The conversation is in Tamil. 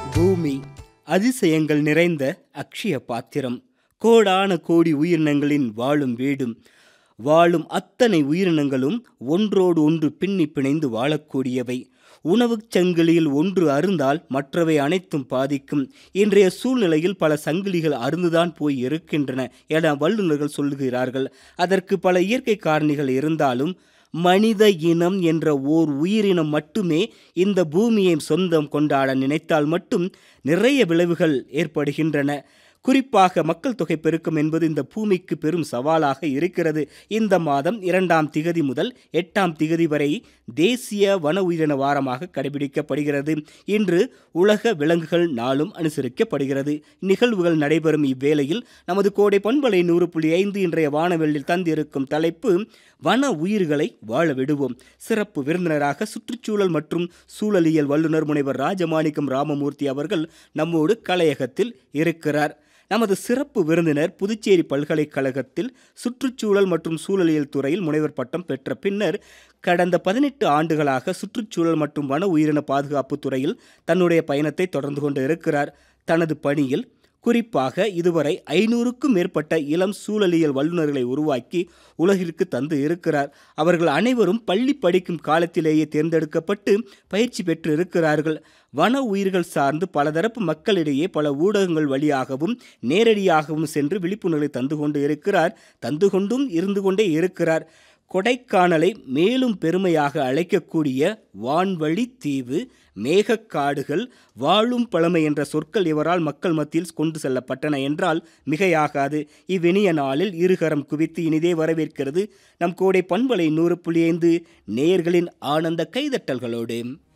பூமி அதிசயங்கள் நிறைந்த அக்ஷய பாத்திரம் கோடான கோடி உயிரினங்களின் வாழும் வீடும் வாழும் அத்தனை உயிரினங்களும் ஒன்றோடு ஒன்று பின்னி பிணைந்து வாழக்கூடியவை உணவுச் சங்கிலியில் ஒன்று அருந்தால் மற்றவை அனைத்தும் பாதிக்கும் இன்றைய சூழ்நிலையில் பல சங்கிலிகள் அருந்துதான் போய் இருக்கின்றன என வல்லுநர்கள் சொல்லுகிறார்கள் அதற்கு பல இயற்கை காரணிகள் இருந்தாலும் மனித இனம் என்ற ஓர் உயிரினம் மட்டுமே இந்த பூமியை சொந்தம் கொண்டாட நினைத்தால் மட்டும் நிறைய விளைவுகள் ஏற்படுகின்றன குறிப்பாக மக்கள் தொகை பெருக்கம் என்பது இந்த பூமிக்கு பெரும் சவாலாக இருக்கிறது இந்த மாதம் இரண்டாம் திகதி முதல் எட்டாம் திகதி வரை தேசிய வன உயிரின வாரமாக கடைபிடிக்கப்படுகிறது இன்று உலக விலங்குகள் நாளும் அனுசரிக்கப்படுகிறது நிகழ்வுகள் நடைபெறும் இவ்வேளையில் நமது கோடை பண்பலை நூறு புள்ளி ஐந்து இன்றைய வானவெளியில் தந்திருக்கும் தலைப்பு வன உயிர்களை வாழ விடுவோம் சிறப்பு விருந்தினராக சுற்றுச்சூழல் மற்றும் சூழலியல் வல்லுநர் முனைவர் ராஜமாணிக்கம் ராமமூர்த்தி அவர்கள் நம்மோடு கலையகத்தில் இருக்கிறார் நமது சிறப்பு விருந்தினர் புதுச்சேரி பல்கலைக்கழகத்தில் சுற்றுச்சூழல் மற்றும் சூழலியல் துறையில் முனைவர் பட்டம் பெற்ற பின்னர் கடந்த பதினெட்டு ஆண்டுகளாக சுற்றுச்சூழல் மற்றும் வன உயிரின பாதுகாப்பு துறையில் தன்னுடைய பயணத்தை தொடர்ந்து கொண்டு இருக்கிறார் தனது பணியில் குறிப்பாக இதுவரை ஐநூறுக்கும் மேற்பட்ட இளம் சூழலியல் வல்லுநர்களை உருவாக்கி உலகிற்கு தந்து இருக்கிறார் அவர்கள் அனைவரும் பள்ளி படிக்கும் காலத்திலேயே தேர்ந்தெடுக்கப்பட்டு பயிற்சி பெற்று இருக்கிறார்கள் வன உயிர்கள் சார்ந்து பலதரப்பு மக்களிடையே பல ஊடகங்கள் வழியாகவும் நேரடியாகவும் சென்று விழிப்புணர்வை தந்து கொண்டு இருக்கிறார் தந்து கொண்டும் இருந்து கொண்டே இருக்கிறார் கொடைக்கானலை மேலும் பெருமையாக அழைக்கக்கூடிய வான்வழி தீவு மேகக்காடுகள் வாழும் பழமை என்ற சொற்கள் இவரால் மக்கள் மத்தியில் கொண்டு செல்லப்பட்டன என்றால் மிகையாகாது இவ்வினிய நாளில் இருகரம் குவித்து இனிதே வரவேற்கிறது நம் கோடை பண்பலை நூறு புள்ளி ஐந்து நேயர்களின் ஆனந்த கைதட்டல்களோடு